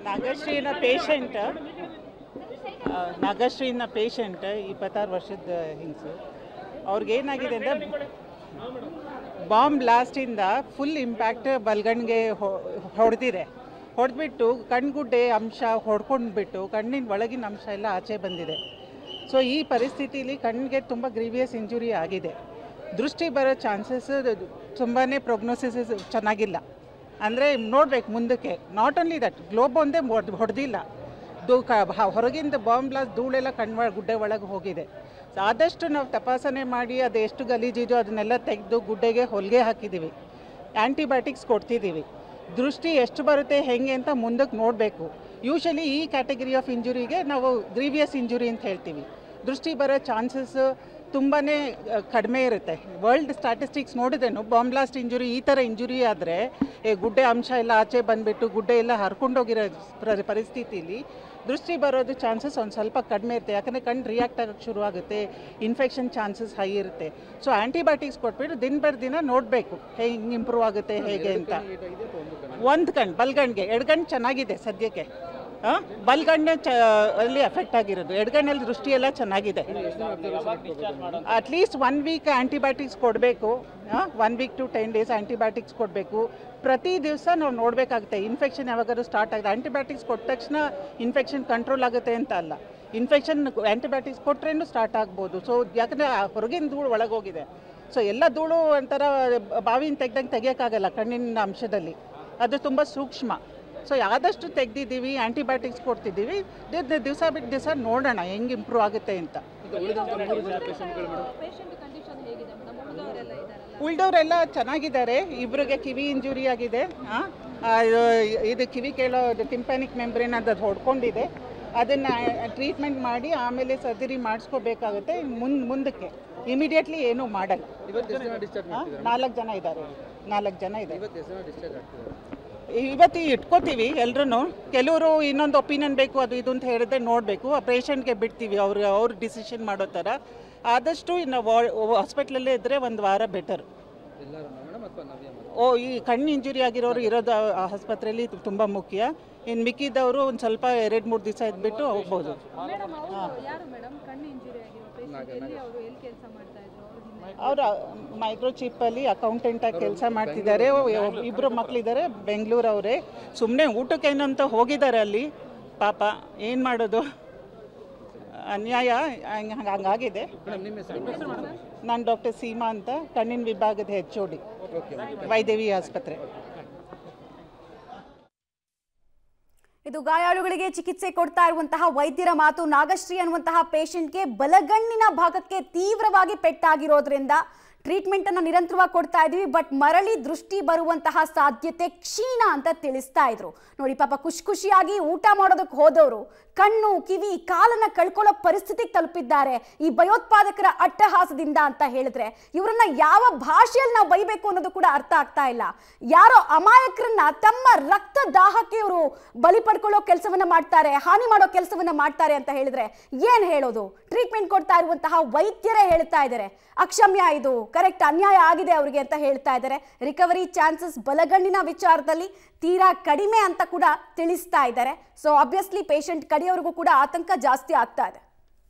ನಾಗಶ್ರೀನ patient ನಾಗಶ್ರೀನ patient ಇಪ್ಪತ್ತಾರು ವರ್ಷದ ಹಿಂಗ್ಸು ಅವ್ರಿಗೇನಾಗಿದೆ ಅಂದರೆ ಬಾಂಬ್ ಬ್ಲಾಸ್ಟಿಂದ ಫುಲ್ ಇಂಪ್ಯಾಕ್ಟ್ ಬಲ್ಗಣ್ಗೆ ಹೊಡೆದಿದೆ ಹೊಡೆದ್ಬಿಟ್ಟು ಕಣ್ಗುಡ್ಡೆ ಅಂಶ ಹೊಡ್ಕೊಂಡ್ಬಿಟ್ಟು ಕಣ್ಣಿನ ಒಳಗಿನ ಅಂಶ ಎಲ್ಲ ಆಚೆ ಬಂದಿದೆ ಸೊ ಈ ಪರಿಸ್ಥಿತಿಲಿ ಕಣ್ಣಿಗೆ ತುಂಬ ಗ್ರೀವಿಯಸ್ ಇಂಜುರಿ ಆಗಿದೆ ದೃಷ್ಟಿ ಬರೋ ಚಾನ್ಸಸ್ ತುಂಬಾ ಪ್ರೊಗ್ನೋಸಿಸ್ ಚೆನ್ನಾಗಿಲ್ಲ ಅಂದರೆ ನೋಡ್ಬೇಕು ಮುಂದಕ್ಕೆ ನಾಟ್ ಓನ್ಲಿ ದಟ್ ಗ್ಲೋಬ್ ಒಂದೇ ಹೊಡೆದಿಲ್ಲ ದು ಕ ಹ- ಹೊರಗಿಂದ ಬಾಂಬ್ ಬ್ಲಾಸ್ಟ್ ಧೂಳೆಲ್ಲ ಕಣ್ವ ಗುಡ್ಡೆ ಒಳಗೆ ಹೋಗಿದೆ ಸೊ ಆದಷ್ಟು ನಾವು ತಪಾಸಣೆ ಮಾಡಿ ಅದು ಎಷ್ಟು ಗಲೀಜಿದೆಯೋ ಅದನ್ನೆಲ್ಲ ತೆಗೆದು ಗುಡ್ಡೆಗೆ ಹೊಲಿಗೆ ಹಾಕಿದ್ದೀವಿ ಆ್ಯಂಟಿಬಯೋಟಿಕ್ಸ್ ಕೊಡ್ತಿದ್ದೀವಿ ದೃಷ್ಟಿ ಎಷ್ಟು ಬರುತ್ತೆ ಹೆಂಗೆ ಅಂತ ಮುಂದಕ್ಕೆ ನೋಡಬೇಕು ಯೂಶಲಿ ಈ ಕ್ಯಾಟಗರಿ ಆಫ್ ಇಂಜುರಿಗೆ ನಾವು ಗ್ರೀವಿಯಸ್ ಇಂಜುರಿ ಅಂತ ಹೇಳ್ತೀವಿ ದೃಷ್ಟಿ ಬರೋ ಚಾನ್ಸಸ್ ತುಂಬಾ ಕಡಿಮೆ ಇರುತ್ತೆ ವರ್ಲ್ಡ್ ಸ್ಟ್ಯಾಟಿಸ್ಟಿಕ್ಸ್ ನೋಡಿದೇನು ಬಾಂಬ್ ಬ್ಲಾಸ್ಟ್ ಇಂಜುರಿ ಈ ಥರ ಇಂಜುರಿ ಆದರೆ ಗುಡ್ಡೆ ಅಂಶ ಎಲ್ಲ ಆಚೆ ಬಂದುಬಿಟ್ಟು ಗುಡ್ಡೆ ಎಲ್ಲ ಹರ್ಕೊಂಡೋಗಿರೋ ಪ್ರ- ಪರಿಸ್ಥಿತಿಲಿ ದೃಷ್ಟಿ ಬರೋದು ಚಾನ್ಸಸ್ ಒಂದು ಸ್ವಲ್ಪ ಕಡಿಮೆ ಇರುತ್ತೆ ಯಾಕಂದರೆ ಕಣ್ಣು ರಿಯಾಕ್ಟ್ ಆಗೋಕ್ಕೆ ಶುರು ಆಗುತ್ತೆ ಇನ್ಫೆಕ್ಷನ್ ಚಾನ್ಸಸ್ ಹೈ ಇರುತ್ತೆ ಸೊ ಆ್ಯಂಟಿಬಯೋಟಿಕ್ಸ್ ಕೊಟ್ಬಿಟ್ಟು ದಿನ ಬರ್ ದಿನ ನೋಡಬೇಕು ಹೇಗೆ ಇಂಪ್ರೂವ್ ಆಗುತ್ತೆ ಹೇಗೆ ಅಂತ ಒಂದು ಕಣ್ಣು ಬಲ್ಗಣ್ಣಿಗೆ ಎಡಗಣ್ಣು ಚೆನ್ನಾಗಿದೆ ಸದ್ಯಕ್ಕೆ ಹಾಂ ಬಲ್ಗಣ್ಣು ಚ ಅಲ್ಲಿ ಎಫೆಕ್ಟ್ ಆಗಿರೋದು ಎಡಗಣ್ಣಲ್ಲಿ ದೃಷ್ಟಿ ಎಲ್ಲ ಚೆನ್ನಾಗಿದೆ ಅಟ್ಲೀಸ್ಟ್ ಒನ್ ವೀಕ್ ಆ್ಯಂಟಿಬಯೋಟಿಕ್ಸ್ ಕೊಡಬೇಕು one week to ten days antibiotics ಕೊಡಬೇಕು ಪ್ರತಿ ದಿವಸ ನಾವು ನೋಡಬೇಕಾಗುತ್ತೆ ಇನ್ಫೆಕ್ಷನ್ ಯಾವಾಗಾದ್ರೂ ಸ್ಟಾರ್ಟ್ ಆಗಿದೆ ಆ್ಯಂಟಿಬಯೋಟಿಕ್ಸ್ ಕೊಟ್ಟ ತಕ್ಷಣ ಇನ್ಫೆಕ್ಷನ್ ಕಂಟ್ರೋಲ್ ಆಗುತ್ತೆ ಅಂತ ಅಲ್ಲ ಇನ್ಫೆಕ್ಷನ್ ಆ್ಯಂಟಿಬಯೋಟಿಕ್ಸ್ ಕೊಟ್ರೇನು ಸ್ಟಾರ್ಟ್ ಆಗ್ಬೋದು ಸೊ ಯಾಕಂದರೆ ಹೊರಗಿನ ಧೂಳು ಒಳಗೋಗಿದೆ ಸೊ ಎಲ್ಲ ಧೂಳು ಒಂಥರ ಬಾವಿನ ತೆಗ್ದಂಗೆ ತೆಗಿಯೋಕ್ಕಾಗಲ್ಲ ಕಣ್ಣಿನ ಅಂಶದಲ್ಲಿ ಅದು ತುಂಬ ಸೂಕ್ಷ್ಮ ಸೊ ಆದಷ್ಟು ತೆಗ್ದಿದ್ದೀವಿ ಆ್ಯಂಟಿಬಯೋಟಿಕ್ಸ್ ಕೊಡ್ತಿದ್ದೀವಿ ದಿವಸ ಬಿಟ್ಟು ದಿವಸ ನೋಡೋಣ ಹೆಂಗೆ ಇಂಪ್ರೂವ್ ಆಗುತ್ತೆ ಅಂತ ಪೇಷಂಟ್ ಕಂಡೀಷನ್ ಹೇಗಿದೆ ಮೇಡಮ್ ಉಳಿದವರೆಲ್ಲ ಇದ್ದಾರಲ್ಲ ಉಳ್ದವರೆಲ್ಲ ಚೆನ್ನಾಗಿದ್ದಾರೆ ಇಬ್ಬರಿಗೆ ಕಿವಿ ಇಂಜುರಿ ಆಗಿದೆ ಆ, ಆ, ಇದು ಕಿವಿ ಕೇಳೋ ಟಿಂಪ್ಯಾನಿಕ್ ಮೆಂಬ್ರೇನ್ ಅದು ಹೊಡ್ಕೊಂಡಿದೆ ಅದನ್ನು ಟ್ರೀಟ್ಮೆಂಟ್ ಮಾಡಿ ಆಮೇಲೆ ಸರ್ಜರಿ ಮಾಡಿಸ್ಕೋಬೇಕಾಗುತ್ತೆ ಮುನ್ ಮುಂದಕ್ಕೆ ಇಮಿಡಿಯೇಟ್ಲಿ ಏನೂ ಮಾಡಲ್ಲ ಆ, ನಾಲ್ಕು ಜನ ಇದ್ದಾರೆ ನಾಲ್ಕು ಜನ ಇದ್ದಾರೆ ಇವತ್ತು ಇಟ್ಕೋತೀವಿ ಎಲ್ರೂ ಕೆಲವರು ಇನ್ನೊಂದು ಒಪಿನಿಯನ್ ಬೇಕು ಅದು ಇದು ಅಂತ ಹೇಳಿದ್ರೆ ನೋಡಬೇಕು ಆ ಪೇಷಂಟ್ಗೆ ಬಿಡ್ತೀವಿ ಅವ್ರು ಅವ್ರು ಡಿಸಿಷನ್ ಮಾಡೋ ಥರ ಆದಷ್ಟು ಇನ್ನು ಹಾಸ್ಪಿಟ್ಲಲ್ಲೇ ಇದ್ದರೆ ಒಂದು ವಾರ ಬೆಟರ್ ಓ ಈ ಕಣ್ಣು ಇಂಜುರಿ ಆಗಿರೋರು ಇರೋದು ಆ- ಆ ಆಸ್ಪತ್ರೆಯಲ್ಲಿ ತುಂಬ ಮುಖ್ಯ ಇನ್ನು ಮಿಕ್ಕಿದ್ದವರು ಒಂದು ಸ್ವಲ್ಪ ಎರಡು ಮೂರು ದಿವಸ ಇದ್ಬಿಟ್ಟು ಹೋಗ್ಬೋದು ಮೇಡಮ್ ಅವರು ಯಾರು ಮೇಡಮ್ ಕಣ್ಣು ಇಂಜುರಿ ಆಗಿರೋ ಪೇಷಂಟ್ ಎಲ್ಲಿ ಅವರು ಎಲ್ಲಿ ಕೆಲಸ ಮಾಡ್ತಾ ಇದ್ರು ಅವ್ರ ಹಿಂದೆ ಅವರು ಮೈಕ್ರೋಚಿಪ್ಪಲ್ಲಿ ಅಕೌಂಟೆಂಟಾಗಿ ಕೆಲಸ ಮಾಡ್ತಿದ್ದಾರೆ ಇಬ್ಬರು ಮಕ್ಕಳಿದ್ದಾರೆ ಬೆಂಗಳೂರವರೇ ಸುಮ್ಮನೆ ಊಟಕ್ಕೇನು ಅಂತ ಹೋಗಿದ್ದಾರೆ ಅಲ್ಲಿ ಪಾಪ ಏನು ಮಾಡೋದು ಅನ್ಯಾಯ ಹಂಗೆ ಹಂಗಾಗಿದೆ ನಾನು ಡಾಕ್ಟರ್ ಸೀಮಾ ಅಂತ ಕಣ್ಣಿನ ವಿಭಾಗದ ಹೆಚ್ ಡಿ ವೈದೇವಿ ಆಸ್ಪತ್ರೆ ಇದು ಗಾಯಾಳುಗಳಿಗೆ ಚಿಕಿತ್ಸೆ ಕೊಡ್ತಾ ಇರುವಂತಹ ವೈದ್ಯರ ಮಾತು ನಾಗಶ್ರೀ ಅನ್ನುವಂತಹ ಪೇಷಂಟ್ಗೆ ಬಲಗಣ್ಣಿನ ಭಾಗಕ್ಕೆ ತೀವ್ರವಾಗಿ ಪೆಟ್ಟಾಗಿರೋದ್ರಿಂದ ಟ್ರೀಟ್ಮೆಂಟ್ ಅನ್ನ ನಿರಂತರವಾಗಿ ಕೊಡ್ತಾ ಇದೀವಿ ಬಟ್ ಮರಳಿ ದೃಷ್ಟಿ ಬರುವಂತಹ ಸಾಧ್ಯತೆ ಕ್ಷೀಣ ಅಂತ ತಿಳಿಸ್ತಾ ಇದ್ರು ನೋಡಿ ಪಾಪ ಖುಷಿ ಖುಷಿಯಾಗಿ ಊಟ ಮಾಡೋದಕ್ಕೆ ಹೋದವರು ಕಣ್ಣು ಕಿವಿ ಕಾಲನ್ನ ಕಳ್ಕೊಳ್ಳೋ ಪರಿಸ್ಥಿತಿಗೆ ತಲುಪಿದ್ದಾರೆ ಈ ಭಯೋತ್ಪಾದಕರ ಅಟ್ಟಹಾಸದಿಂದ ಅಂತ ಹೇಳಿದ್ರೆ ಇವರನ್ನ ಯಾವ ಭಾಷೆಯಲ್ಲಿ ನಾವು ಬೈಬೇಕು ಅನ್ನೋದು ಕೂಡ ಅರ್ಥ ಆಗ್ತಾ ಇಲ್ಲ ಯಾರೋ ಅಮಾಯಕರನ್ನ ತಮ್ಮ ರಕ್ತ ದಾಹಕ್ಕೆ ಇವರು ಬಲಿ ಪಡ್ಕೊಳ್ಳೋ ಕೆಲಸವನ್ನ ಮಾಡ್ತಾರೆ ಹಾನಿ ಮಾಡೋ ಕೆಲಸವನ್ನ ಮಾಡ್ತಾರೆ ಅಂತ ಹೇಳಿದ್ರೆ ಏನ್ ಹೇಳೋದು ಟ್ರೀಟ್ಮೆಂಟ್ ಕೊಡ್ತಾ ಇರುವಂತಹ ವೈದ್ಯರೇ ಹೇಳ್ತಾ ಇದ್ದಾರೆ ಅಕ್ಷಮ್ಯ ಇದು ಕರೆಕ್ಟ್ ಅನ್ಯಾಯ ಆಗಿದೆ ಅವರಿಗೆ ಅಂತ ಹೇಳ್ತಾ ಇದ್ದಾರೆ ರಿಕವರಿ ಚಾನ್ಸಸ್ ಬಲಗಣ್ಣಿನ ವಿಚಾರದಲ್ಲಿ ತೀರಾ ಕಡಿಮೆ ಅಂತ ಕೂಡ ತಿಳಿಸ್ತಾ ಇದ್ದಾರೆ ಸೊ ಅಬ್ವಿಯಸ್ಲಿ ಪೇಷಂಟ್ ಕಡೆಯವ್ರಿಗೂ ಕೂಡ ಆತಂಕ ಜಾಸ್ತಿ ಆಗ್ತಾ ಇದೆ